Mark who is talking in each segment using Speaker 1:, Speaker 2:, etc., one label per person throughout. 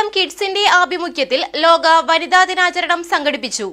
Speaker 1: M കിഡ്സിന്റെ ആഭിമുഖ്യത്തിൽ ലോക വനിതാ ദിനാചരണം സംഘടിപ്പിച്ചു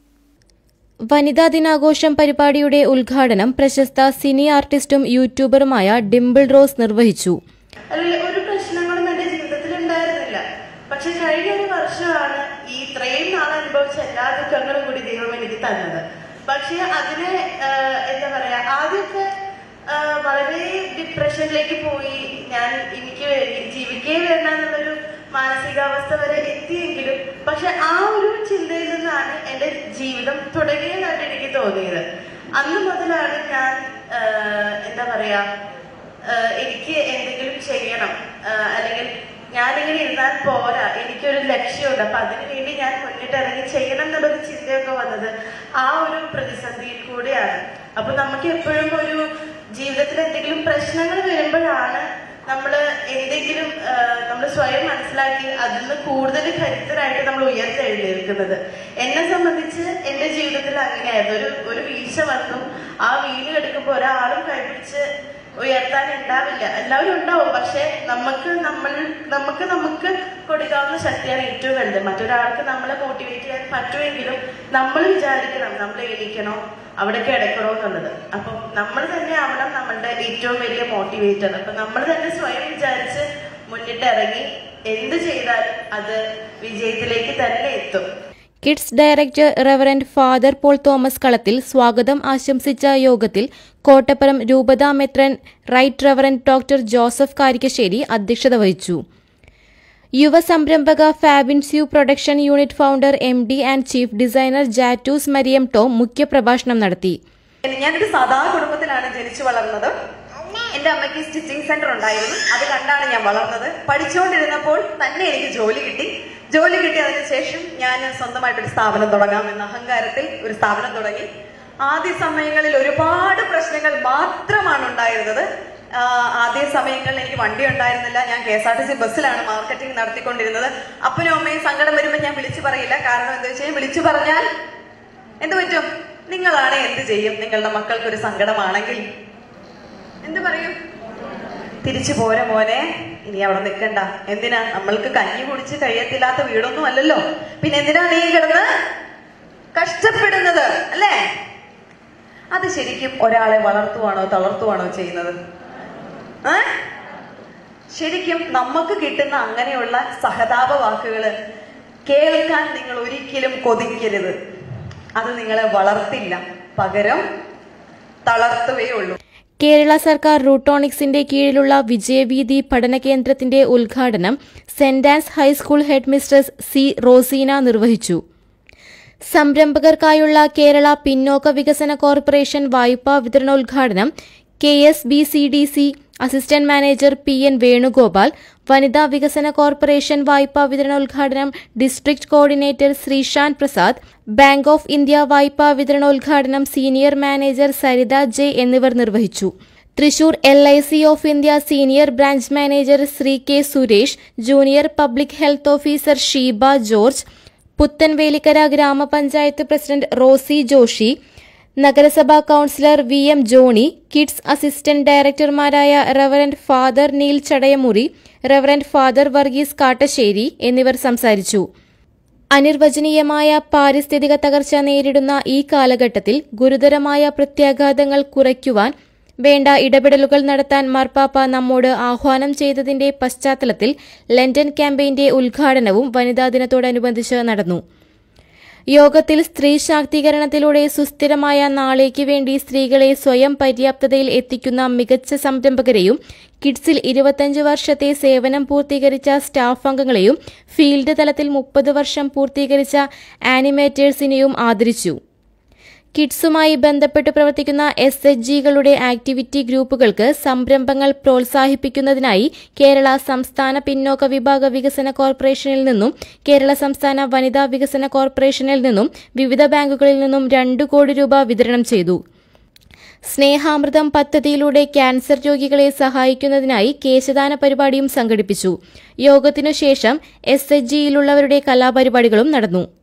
Speaker 1: വനിതാ ദിനാഘോഷം പരിപാടിയുടെ ഉദ്ഘാടനം പ്രശസ്ത സിനി ആർട്ടിസ്റ്റും യൂട്യൂബറുമായ ഡിംപിൾ റോസ് നിർവഹിച്ചു
Speaker 2: അല്ലെങ്കിൽ ഒരു പ്രശ്നങ്ങളും എന്റെ ജീവിതത്തിൽ ഉണ്ടായിരുന്നില്ല പക്ഷെ കഴിഞ്ഞ ഒരു വർഷമാണ് ഈ ഇത്രയും നാൾ അനുഭവിച്ച എല്ലാ ദുഃഖങ്ങളും കൂടി ദൈവം എനിക്ക് തന്നത് പക്ഷെ അതിന് ആഹ്, എന്താ പറയാ ആദ്യമൊക്കെ ആഹ്, വളരെ ഡിപ്രഷനിലേക്ക് പോയി ഞാൻ എനിക്ക് വേണ്ടി ജീവിക്കേ വേണ്ട എന്നുള്ളൊരു മാനസികാവസ്ഥ വരെ എത്തിയെങ്കിലും പക്ഷെ ആ ഒരു ചിന്തയിൽ നിന്നാണ് എന്റെ ജീവിതം തുടങ്ങിയതായിട്ട് എനിക്ക് തോന്നിയത് അന്ന് മുതലാണ് ഞാൻ ആഹ്, എന്താ പറയാ ആഹ് എനിക്ക് എന്തെങ്കിലും ചെയ്യണം ആഹ് അല്ലെങ്കിൽ ഞാനിങ്ങനെ ഇരുന്നാൽ പോരാ എനിക്കൊരു ലക്ഷ്യമുണ്ട് അപ്പൊ അതിനു വേണ്ടി ഞാൻ മുന്നിട്ടിറങ്ങി ചെയ്യണം എന്നുള്ളൊരു ചിന്തയൊക്കെ വന്നത് ആ ഒരു പ്രതിസന്ധിയിൽ കൂടെയാണ് അപ്പൊ നമുക്ക് എപ്പോഴും ഒരു ജീവിതത്തിൽ എന്തെങ്കിലും പ്രശ്നങ്ങൾ വരുമ്പോഴാണ് നമ്മൾ എന്തെങ്കിലും നമ്മൾ സ്വയം മനസ്സിലാക്കി അതിൽ നിന്ന് കൂടുതൽ കരുത്തരായിട്ട് നമ്മൾ ഉയർത്തെഴുന്നേൽക്കുന്നത് എന്നെ സംബന്ധിച്ച് എന്റെ ജീവിതത്തിൽ അങ്ങനെയായിരുന്നു ഒരു ഒരു വീഴ്ച വന്നു ആ വീണ് കിടക്കുമ്പോൾ ഒരാളും കൈപിടിച്ച് ഉയർത്താൻ ഉണ്ടാവില്ല എല്ലാവരും ഉണ്ടാവും പക്ഷെ നമുക്ക് നമ്മൾ നമുക്ക് നമുക്ക് കൊടുക്കാവുന്ന ശക്തിയാണ് ഏറ്റവും വലുത് മറ്റൊരാൾക്ക് നമ്മളെ മോട്ടിവേറ്റ് ചെയ്യാൻ പറ്റുമെങ്കിലും നമ്മൾ വിചാരിക്കണം നമ്മൾ എണീക്കണോ അവിടെ കിടക്കണോ എന്നുള്ളത് അപ്പം നമ്മൾ തന്നെ ആവണം നമ്മളുടെ ഏറ്റവും വലിയ മോട്ടിവേറ്റർ അപ്പൊ നമ്മൾ തന്നെ സ്വയം വിചാരിച്ച് മുന്നിട്ടിറങ്ങി എന്ത് ചെയ്താലും അത് വിജയത്തിലേക്ക് തന്നെ എത്തും
Speaker 1: KIDS director reverend father Paul Thomas Kalathil സ്വാഗതം ആശംസിച്ച യോഗത്തിൽ കോട്ടപ്പുറം രൂപതാ മെത്രൻ right reverend doctor Joseph Karikkassery അധ്യക്ഷത വഹിച്ചു യുവ സംരംഭക ഫാബിൻസ്യു production unit founder M D and chief designer ജാറ്റൂസ് മരിയം ടോം മുഖ്യപ്രഭാഷണം നടത്തി
Speaker 3: ഞാനൊരു സാധാ കുടുംബത്തിലാണ് ജനിച്ചു വളർന്നത് എന്റെ അമ്മയ്ക്ക് സ്റ്റിച്ചിങ് സെന്റർ ഉണ്ടായിരുന്നു അത് കണ്ടാണ് ഞാൻ വളർന്നത് പഠിച്ചുകൊണ്ടിരുന്നപ്പോൾ തന്നെ എനിക്ക് ജോലി കിട്ടി ജോലി കിട്ടിയതിന് ശേഷം ഞാൻ സ്വന്തമായിട്ടൊരു സ്ഥാപനം തുടങ്ങാം എന്ന അഹങ്കാരത്തിൽ ഒരു സ്ഥാപനം തുടങ്ങി ആദ്യ സമയങ്ങളിൽ ഒരുപാട് പ്രശ്നങ്ങൾ മാത്രമാണ് ഉണ്ടായിരുന്നത് ആ, ആദ്യ സമയങ്ങളിൽ എനിക്ക് വണ്ടി ഉണ്ടായിരുന്നില്ല ഞാൻ K S R T C ബസ്സിലാണ് മാർക്കറ്റിംഗ് നടത്തിക്കൊണ്ടിരുന്നത് അപ്പനും അമ്മയും സങ്കടം വരുമ്പോൾ ഞാൻ വിളിച്ചു പറയില്ല കാരണം എന്താ വെച്ചാൽ വിളിച്ചു പറഞ്ഞാൽ എന്ത് പറ്റും നിങ്ങളാണ് എന്ത് ചെയ്യും നിങ്ങളുടെ മക്കൾക്ക് ഒരു സങ്കടമാണെങ്കിൽ എന്ത് പറയും തിരിച്ചു പോരെ മോനെ ഇനി അവിടെ നിൽക്കണ്ട എന്തിനാ നമ്മൾക്ക് കഞ്ഞി കുടിച്ച് കഴിയത്തില്ലാത്ത വീടൊന്നും അല്ലല്ലോ പിന്നെ എന്തിനാ നീ കിടന്ന് കഷ്ടപ്പെടുന്നത് അല്ലേ അത് ശരിക്കും ഒരാളെ വളർത്തുവാണോ തളർത്തുവാണോ ചെയ്യുന്നത് ഏ? ശരിക്കും നമുക്ക് കിട്ടുന്ന അങ്ങനെയുള്ള സഹതാപ വാക്കുകള് കേൾക്കാൻ നിങ്ങൾ ഒരിക്കലും കൊതിക്കരുത് അത് നിങ്ങളെ വളർത്തില്ല പകരം തളർത്തുകയേ ഉള്ളൂ
Speaker 1: കേരള സർക്കാർ റൂട്ടോണിക്സിന്റെ കീഴിലുള്ള വിജയവീതി പഠന കേന്ദ്രത്തിന്റെ ഉദ്ഘാടനം saint Ann's high school headmistress സി റോസീന നിർവഹിച്ചു സംരംഭകർക്കായുള്ള കേരള പിന്നോക്ക വികസന കോർപ്പറേഷൻ വായ്പാ വിതരണോദ്ഘാടനം K S B C D C assistant manager P N Venugopal വനിതാ വികസന കോർപ്പറേഷൻ വായ്പാ വിതരണോദ്ഘാടനം district coordinator Sreesanth Prasad Bank of India വായ്പാ വിതരണോദ്ഘാടനം സീനിയർ മാനേജർ സരിത ജെ എന്നിവർ നിർവഹിച്ചു Thrissur L I C of India senior branch manager Shri K Suresh junior public health officer Sheeba George Puthenvelikkara ഗ്രാമപഞ്ചായത്ത് president Rosy Joshy നഗരസഭാ councillor V M Johny KIDS assistant ഡയറക്ടർമാരായ reverend father Neil Chadayamuri reverend father Varghese Kattassery എന്നിവർ സംസാരിച്ചു അനിർവചനീയമായ പാരിസ്ഥിതിക തകർച്ച നേരിടുന്ന ഈ കാലഘട്ടത്തിൽ ഗുരുതരമായ പ്രത്യാഘാതങ്ങൾ കുറയ്ക്കുവാൻ വേണ്ട ഇടപെടലുകൾ നടത്താൻ മാർപ്പാപ്പ നമ്മോട് ആഹ്വാനം ചെയ്തതിന്റെ പശ്ചാത്തലത്തിൽ ലണ്ടൻ ക്യാമ്പയിന്റെ ഉദ്ഘാടനവും വനിതാ ദിനത്തോടനുബന്ധിച്ച് നടന്നു യോഗത്തിൽ സ്ത്രീ ശാക്തീകരണത്തിലൂടെ സുസ്ഥിരമായ നാളേക്ക് വേണ്ടി സ്ത്രീകളെ സ്വയം പര്യാപ്തതയിൽ എത്തിക്കുന്ന മികച്ച സംരംഭകരെയും കിഡ്സിൽ ഇരുപത്തഞ്ച് വർഷത്തെ സേവനം പൂർത്തീകരിച്ച സ്റ്റാഫ് അംഗങ്ങളെയും ഫീൽഡ് തലത്തിൽ മുപ്പത് വർഷം പൂർത്തീകരിച്ച ആനിമേറ്റേഴ്സിനെയും ആദരിച്ചു കിഡ്സുമായി ബന്ധപ്പെട്ട് പ്രവർത്തിക്കുന്ന എസ് എച്ച് ജികളുടെ ആക്ടിവിറ്റി ഗ്രൂപ്പുകൾക്ക് സംരംഭങ്ങൾ പ്രോത്സാഹിപ്പിക്കുന്നതിനായി കേരള സംസ്ഥാന പിന്നോക്ക വിഭാഗ വികസന കോർപ്പറേഷനിൽ നിന്നും കേരള സംസ്ഥാന വനിതാ വികസന കോർപ്പറേഷനിൽ നിന്നും വിവിധ ബാങ്കുകളിൽ നിന്നും രണ്ടു കോടി രൂപ വിതരണം ചെയ്തു സ്നേഹാമൃതം പദ്ധതിയിലൂടെ ക്യാൻസർ രോഗികളെ സഹായിക്കുന്നതിനായി കേശദാന പരിപാടിയും സംഘടിപ്പിച്ചു യോഗത്തിനുശേഷം എസ് എച്ച് ജിയിലുള്ളവരുടെ കലാപരിപാടികളും നടന്നു